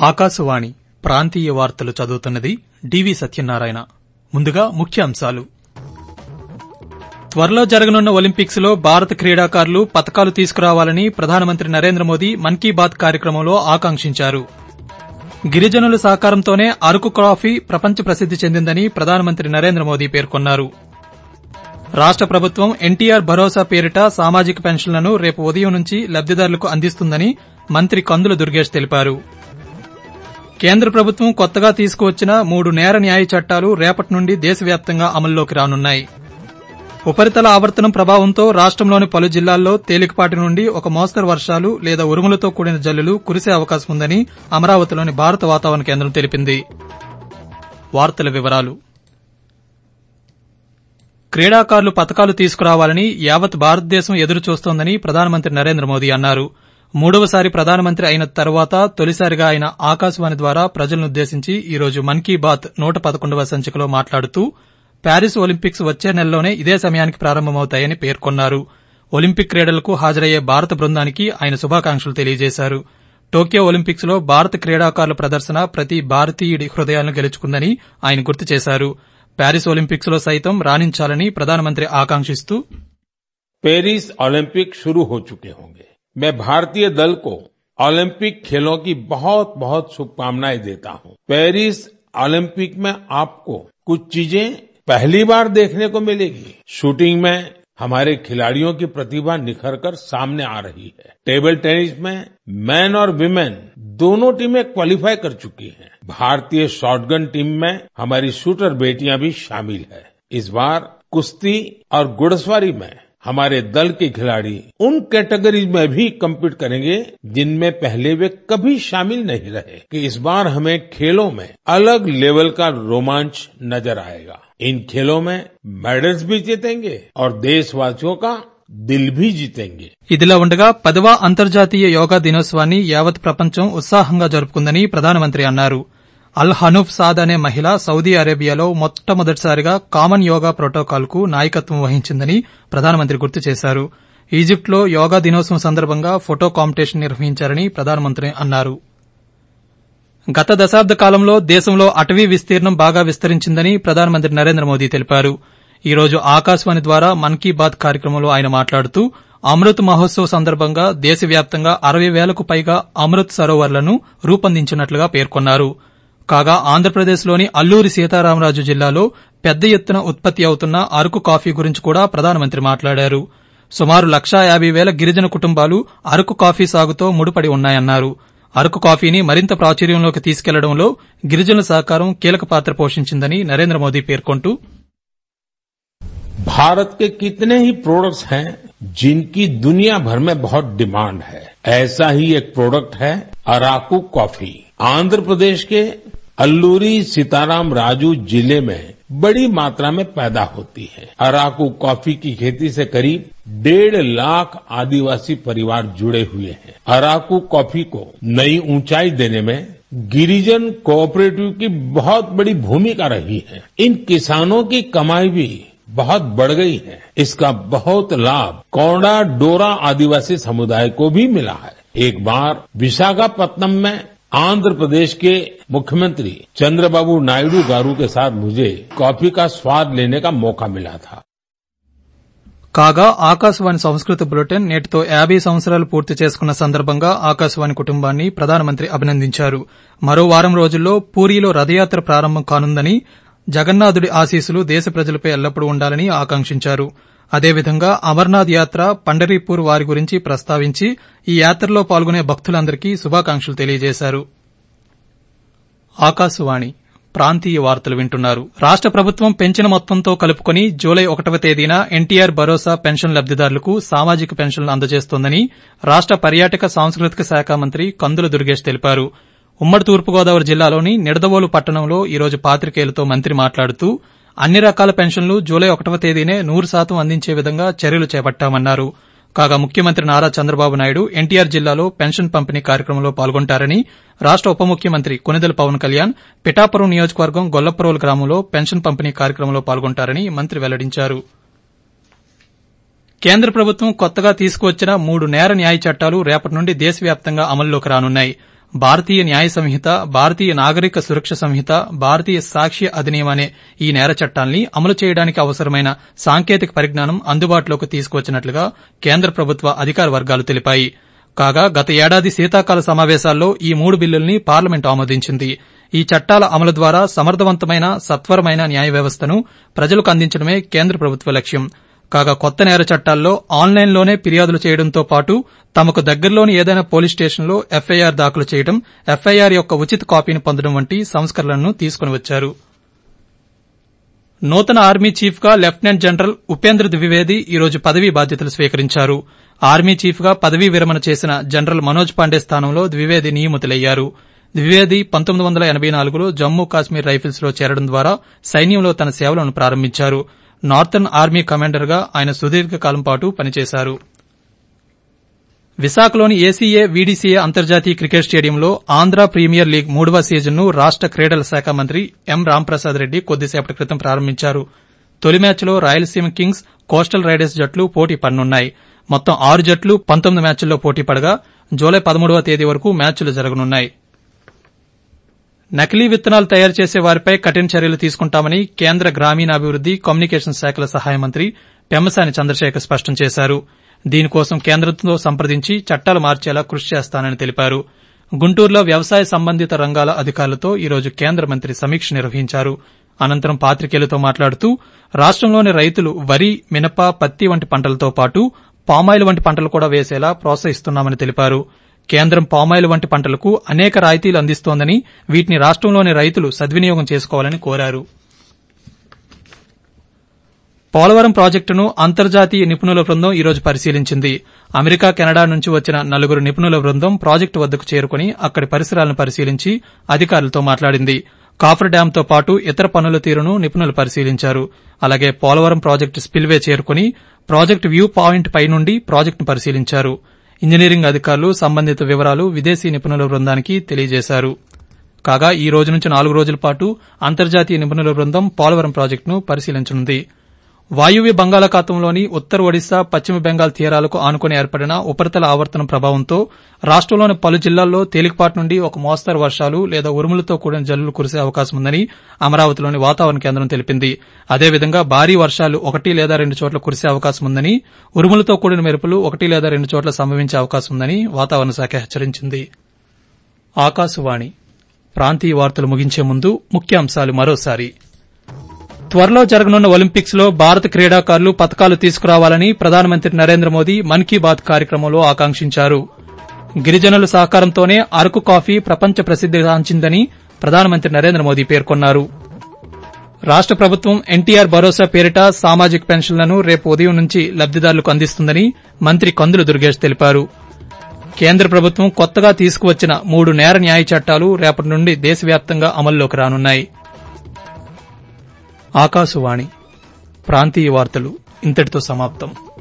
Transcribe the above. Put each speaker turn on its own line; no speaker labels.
ఆకాశవాణి ప్రాంతీయ వార్తలు చదువుతున్నది డివి సత్యనారాయణ ముందుగా ముఖ్యాంశాలు త్వరలో జరగనున్న ఒలింపిక్స్ లో భారత క్రీడాకారులు పతకాలు తీసుకురావాలని ప్రధానమంత్రి నరేంద్ర మోదీ మన్ కీ బాత్ కార్యక్రమంలో ఆకాంక్షించారు గిరిజనుల సహకారంతోనే అరకు కాఫీ ప్రపంచ ప్రసిద్ది చెందిందని ప్రధానమంత్రి నరేంద్ర మోదీ పేర్కొన్నారు రాష్ట ప్రభుత్వం ఎన్టీఆర్ భరోసా పేరిట సామాజిక పెన్షన్లను రేపు ఉదయం నుంచి లబ్దిదారులకు అందిస్తుందని మంత్రి కందుల దుర్గేష్ తెలిపారు కేంద్ర ప్రభుత్వం కొత్తగా తీసుకువచ్చిన మూడు నేర న్యాయ చట్టాలు రేపటి నుండి దేశవ్యాప్తంగా అమల్లోకి రానున్నాయి ఉపరితల ఆవర్తనం ప్రభావంతో రాష్టంలోని పలు జిల్లాల్లో తేలికపాటి నుండి ఒక మోస్తరు వర్షాలు లేదా ఉరుములతో కూడిన జల్లులు కురిసే అవకాశం ఉందని అమరావతిలోని భారత వాతావరణ కేంద్రం తెలిపింది వార్తల వివరాలు క్రీడాకారులు పతకాలు తీసుకురావాలని యావత్ భారతదేశం ఎదురు చూస్తోందని ప్రధానమంత్రి నరేంద్ర మోదీ అన్నారు మూడవసారి ప్రధానమంత్రి అయిన తర్వాత తొలిసారిగా ఆయన ఆకాశవాణి ద్వారా ప్రజలనుద్దేశించి ఈ రోజు మన్ కీ బాత్ నూట పదకొండవ సంచికలో మాట్లాడుతూ ప్యారిస్ ఒలింపిక్స్ వచ్చే నెలలోనే ఇదే సమయానికి ప్రారంభమవుతాయని పేర్కొన్నారు ఒలింపిక్ క్రీడలకు హాజరయ్యే భారత బృందానికి ఆయన శుభాకాంక్షలు తెలియజేశారు టోక్యో ఒలింపిక్స్ లో భారత క్రీడాకారుల ప్రదర్శన ప్రతి భారతీయుడి హృదయాలను గెలుచుకుందని ఆయన గుర్తు చేశారు ప్యారిస్ ఒలింపిక్స్ లో సైతం రాణించాలని ప్రధానమంత్రి ఆకాంక్షిస్తూ
पेरिस ओलंपिक शुरू हो चुके होंगे मैं भारतीय दल को ओलंपिक खेलों की बहुत बहुत शुभकामनाएं देता हूं पेरिस ओलंपिक में आपको कुछ चीजें पहली बार देखने को मिलेगी शूटिंग में हमारे खिलाड़ियों की प्रतिभा निखर कर सामने आ रही है टेबल टेनिस में मैन और विमेन दोनों टीमें क्वालिफाई कर चुकी हैं भारतीय शॉटगन टीम में हमारी शूटर बेटियां भी शामिल है इस बार कुश्ती और घुड़सवारी में हमारे दल के खिलाड़ी उन कैटेगरीज में भी कम्पीट करेंगे जिनमें पहले वे कभी शामिल नहीं रहे कि इस बार हमें खेलों में अलग लेवल का रोमांच नजर आएगा इन खेलों में मेडल्स भी जीतेंगे और देशवासियों का దిల్ భీ జీతేంగే
ఇదిలా ఉండగా పదవ అంతర్జాతీయ యోగా దినోత్సవాన్ని యావత్ ప్రపంచం ఉత్సాహంగా జరుపుకుందని ప్రధానమంత్రి అన్నారు అల్ హనూఫ్ సాద్ అనే మహిళ సౌదీ అరేబియాలో మొట్టమొదటిసారిగా కామన్ యోగా ప్రోటోకాల్ కు నాయకత్వం వహించిందని ప్రధానమంత్రి గుర్తు చేశారు ఈజిప్ట్లో యోగా దినోత్సవం సందర్భంగా ఫోటో కాంపిటీషన్ నిర్వహించారని ప్రధానమంత్రి అన్నారు గత దశాబ్ద కాలంలో దేశంలో అటవీ విస్తీర్ణం బాగా విస్తరించిందని ప్రధానమంత్రి నరేంద్ర మోదీ తెలిపారు ఈ రోజు ఆకాశవాణి ద్వారా మన్ కీ బాత్ కార్యక్రమంలో ఆయన మాట్లాడుతూ అమృత్ మహోత్సవ్ సందర్భంగా దేశవ్యాప్తంగా అరవై వేలకు పైగా అమృత్ సరోవర్లను రూపొందించినట్లుగా పేర్కొన్నారు కాగా ఆంధ్రప్రదేశ్లోని అల్లూరి సీతారామరాజు జిల్లాలో పెద్ద ఎత్తున ఉత్పత్తి అవుతున్న అరకు కాఫీ గురించి కూడా ప్రధానమంత్రి మాట్లాడారు సుమారు లక్షా యాబై వేల గిరిజన కుటుంబాలు అరకు కాఫీ సాగుతో ముడిపడి ఉన్నాయన్నారు అరకు కాఫీని మరింత ప్రాచుర్యంలోకి తీసుకెళ్లడంలో గిరిజనుల సహకారం కీలక పాత్ర పోషించిందని నరేంద్ర మోదీ పేర్కొంటూ
भारत के कितने ही प्रोडक्ट्स हैं जिनकी दुनिया भर में बहुत डिमांड है ऐसा ही एक प्रोडक्ट है अराकू कॉफी आंध्र प्रदेश के अल्लूरी सीताराम राजू जिले में बड़ी मात्रा में पैदा होती है अराकू कॉफी की खेती से करीब डेढ़ लाख आदिवासी परिवार जुड़े हुए हैं अराकू कॉफी को नई ऊंचाई देने में गिरिजन कोऑपरेटिव की बहुत बड़ी भूमिका रही है इन किसानों की कमाई भी बहुत बढ़ गई है इसका बहुत लाभ कोंडा डोरा आदिवासी समुदाय को भी मिला है एक बार विशाखापत्तनम में आंध्र प्रदेश के मुख्यमंत्री चंद्रबाबू नायडू गारू के साथ मुझे कॉफी का स्वाद लेने का मौका मिला था
కాగా ఆకాశవాణి సంస్కృత బులెటిన్ నేటితో యాబై సంవత్సరాలు పూర్తి చేసుకున్న సందర్భంగా ఆకాశవాణి కుటుంబాన్ని ప్రధానమంత్రి అభినందించారు మరో వారం రోజుల్లో పూరీలో రథయాత్ర ప్రారంభం కానుందని జగన్నాథుడి ఆశీస్సులు దేశ ప్రజలపై ఎల్లప్పుడూ ఉండాలని ఆకాంక్షించారు అదేవిధంగా అమర్నాథ్ యాత్ర పండరీపూర్ వారి గురించి ప్రస్తావించి ఈ యాత్రలో పాల్గొనే భక్తులందరికీ శుభాకాంక్షలు తెలియజేశారు ఆకాశవాణి ప్రాంతీయ వార్తలు వింటున్నారు రాష్ట ప్రభుత్వం పెంచిన మొత్తంతో కలుపుకొని జూలై ఒకటవ తేదీన ఎన్టీఆర్ భరోసా పెన్షన్ లబ్దిదారులకు సామాజిక పెన్షన్లు అందజేస్తోందని రాష్ట పర్యాటక సాంస్కృతిక శాఖ మంత్రి కందుల దుర్గేష్ తెలిపారు ఉమ్మడి తూర్పుగోదావరి జిల్లాలోని నిడదవోలు పట్టణంలో ఈ రోజు పాత్రికేయులతో మంత్రి మాట్లాడుతూ అన్ని రకాల పెన్షన్లు జూలై ఒకటవ తేదీనే నూరు శాతం అందించే విధంగా చర్యలు చేపట్టామన్నారు కాగా ముఖ్యమంత్రి నారా చంద్రబాబు నాయుడు ఎన్టీఆర్ జిల్లాలో పెన్షన్ పంపిణీ కార్యక్రమంలో పాల్గొంటారని రాష్ట ఉప ముఖ్యమంత్రి కొనిదెల పవన్ కళ్యాణ్ పిఠాపురం నియోజకవర్గం గొల్లప్రోలు గ్రామంలో పెన్షన్ పంపిణీ కార్యక్రమంలో పాల్గొంటారని మంత్రి వెల్లడించారు కేంద్ర ప్రభుత్వం కొత్తగా తీసుకువచ్చిన మూడు నేర న్యాయ చట్టాలు రేపటి నుండి దేశవ్యాప్తంగా అమల్లోకి రానున్నాయి భారతీయ న్యాయ సంహిత భారతీయ నాగరిక సురక్ష సంహిత భారతీయ సాక్ష్య అధినియం అనే ఈ నేర చట్టాల్ని అమలు చేయడానికి అవసరమైన సాంకేతిక పరిజ్ఞానం అందుబాటులోకి తీసుకువచ్చినట్లుగా కేంద్ర ప్రభుత్వ అధికార వర్గాలు తెలిపాయి కాగా గత ఏడాది శీతాకాల సమావేశాల్లో ఈ మూడు బిల్లుల్ని పార్లమెంట్ ఆమోదించింది ఈ చట్టాల అమలు ద్వారా సమర్థవంతమైన సత్వరమైన న్యాయ వ్యవస్థను ప్రజలకు అందించడమే కేంద్ర ప్రభుత్వ లక్ష్యం కాగా కొత్త నేర చట్టాల్లో ఆన్లైన్లోనే ఫిర్యాదులు చేయడంతో పాటు తమకు దగ్గరలోని ఏదైనా పోలీస్ స్టేషన్లో ఎఫ్ఐఆర్ దాఖలు చేయడం ఎఫ్ఐఆర్ యొక్క ఉచిత కాపీని పొందడం వంటి సంస్కరణలను తీసుకుని వచ్చారు నూతన ఆర్మీ చీఫ్ గా లెఫ్టినెంట్ జనరల్ ఉపేంద్ర ద్వివేది ఈ రోజు పదవీ బాధ్యతలు స్వీకరించారు ఆర్మీ చీఫ్ గా పదవీ విరమణ చేసిన జనరల్ మనోజ్ పాండే స్థానంలో ద్వివేది నియమితులయ్యారు ద్వివేది పంతొమ్మిది వందల ఎనబై నాలుగులో జమ్మూ కాశ్మీర్ రైఫిల్స్ లో చేరడం ద్వారా సైన్యంలో తన సేవలను ప్రారంభించారు నార్థన్ ఆర్మీ కమాండర్ గా ఆయన సుదీర్ఘకాలం పాటు పనిచేశారు విశాఖలోని ఏసీఏ వీడీసీఏ అంతర్జాతీయ క్రికెట్ స్టేడియంలో ఆంధ్ర ప్రీమియర్ లీగ్ మూడవ సీజన్ను రాష్ట క్రీడల శాఖ మంత్రి ఎం రాంప్రసాద్ రెడ్డి కొద్దిసేపటి క్రితం ప్రారంభించారు తొలి మ్యాచ్లో రాయలసీమ కింగ్స్ కోస్టల్ రైడర్స్ జట్లు పోటీ పడనున్నాయి మొత్తం ఆరు జట్లు పంతొమ్మిది మ్యాచ్ల్లో పోటీ పడగా జూలై పదమూడవ తేదీ వరకు మ్యాచ్లు జరగనున్నాయి నకిలీ విత్తనాలు తయారు చేసే వారిపై కఠిన చర్యలు తీసుకుంటామని కేంద్ర గ్రామీణాభివృద్ది కమ్యూనికేషన్ శాఖల సహాయ మంత్రి పెమ్మసాని చంద్రశేఖర్ స్పష్టం చేశారు దీనికోసం కేంద్రంతో సంప్రదించి చట్టాలు మార్చేలా కృషి చేస్తానని తెలిపారు గుంటూరులో వ్యవసాయ సంబంధిత రంగాల అధికారులతో ఈ రోజు కేంద్ర మంత్రి సమీక్ష నిర్వహించారు అనంతరం పాత్రికేయులతో మాట్లాడుతూ రాష్టంలోని రైతులు వరి మినప పత్తి వంటి పంటలతో పాటు పామాయిల్ వంటి పంటలు కూడా వేసేలా ప్రోత్సహిస్తున్నామని తెలిపారు కేంద్రం పామాయిల్ వంటి పంటలకు అనేక రాయితీలు అందిస్తోందని వీటిని రాష్టంలోని రైతులు సద్వినియోగం చేసుకోవాలని కోరారు పోలవరం ప్రాజెక్టును అంతర్జాతీయ నిపుణుల బృందం ఈ రోజు పరిశీలించింది అమెరికా కెనడా నుంచి వచ్చిన నలుగురు నిపుణుల బృందం ప్రాజెక్టు వద్దకు చేరుకుని అక్కడి పరిసరాలను పరిశీలించి అధికారులతో మాట్లాడింది కాఫర్ డ్యాంతో పాటు ఇతర పనుల తీరును నిపుణులు పరిశీలించారు అలాగే పోలవరం ప్రాజెక్టు స్పిల్వే చేరుకుని ప్రాజెక్టు వ్యూ పాయింట్ పై నుండి ప్రాజెక్టును పరిశీలించారు ఇంజనీరింగ్ అధికారులు సంబంధిత వివరాలు విదేశీ నిపుణుల బృందానికి తెలియజేశారు కాగా ఈ రోజు నుంచి నాలుగు రోజుల పాటు అంతర్జాతీయ నిపుణుల బృందం పోలవరం ప్రాజెక్టును పరిశీలించనుంది వాయువ్య బంగాళాఖాతంలోని ఉత్తర ఒడిశా పశ్చిమ బెంగాల్ తీరాలకు ఆనుకుని ఏర్పడిన ఉపరితల ఆవర్తనం ప్రభావంతో రాష్టంలోని పలు జిల్లాల్లో తేలికపాటి నుండి ఒక మోస్తరు వర్షాలు లేదా ఉరుములతో కూడిన జల్లులు కురిసే అవకాశం ఉందని అమరావతిలోని వాతావరణ కేంద్రం తెలిపింది అదేవిధంగా భారీ వర్షాలు ఒకటి లేదా రెండు చోట్ల కురిసే అవకాశం ఉందని ఉరుములతో కూడిన మెరుపులు ఒకటి లేదా రెండు చోట్ల సంభవించే అవకాశం ఉందని వాతావరణ శాఖ హెచ్చరించింది ఆకాశవాణి ప్రాంతీయ వార్తలు ముగించే ముందు ముఖ్యాంశాలు మరోసారి త్వరలో జరగనున్న ఒలింపిక్స్ లో భారత క్రీడాకారులు పతకాలు తీసుకురావాలని ప్రధానమంత్రి నరేంద్ర మోదీ మన్ కీ బాత్ కార్యక్రమంలో ఆకాంక్షించారు గిరిజనుల సహకారంతోనే అరకు కాఫీ ప్రపంచ ప్రసిద్దిగాంచిందని ప్రధానమంత్రి నరేంద్ర మోదీ పేర్కొన్నారు రాష్ట ప్రభుత్వం ఎన్టీఆర్ భరోసా పేరిట సామాజిక పెన్షన్లను రేపు ఉదయం నుంచి లబ్దిదారులకు అందిస్తుందని మంత్రి కందుల దుర్గేష్ తెలిపారు కేంద్ర ప్రభుత్వం కొత్తగా తీసుకువచ్చిన మూడు నేర న్యాయ చట్టాలు రేపటి నుండి దేశవ్యాప్తంగా అమల్లోకి రానున్నాయి ఆకాశవాణి ప్రాంతీయ వార్తలు ఇంతటితో సమాప్తం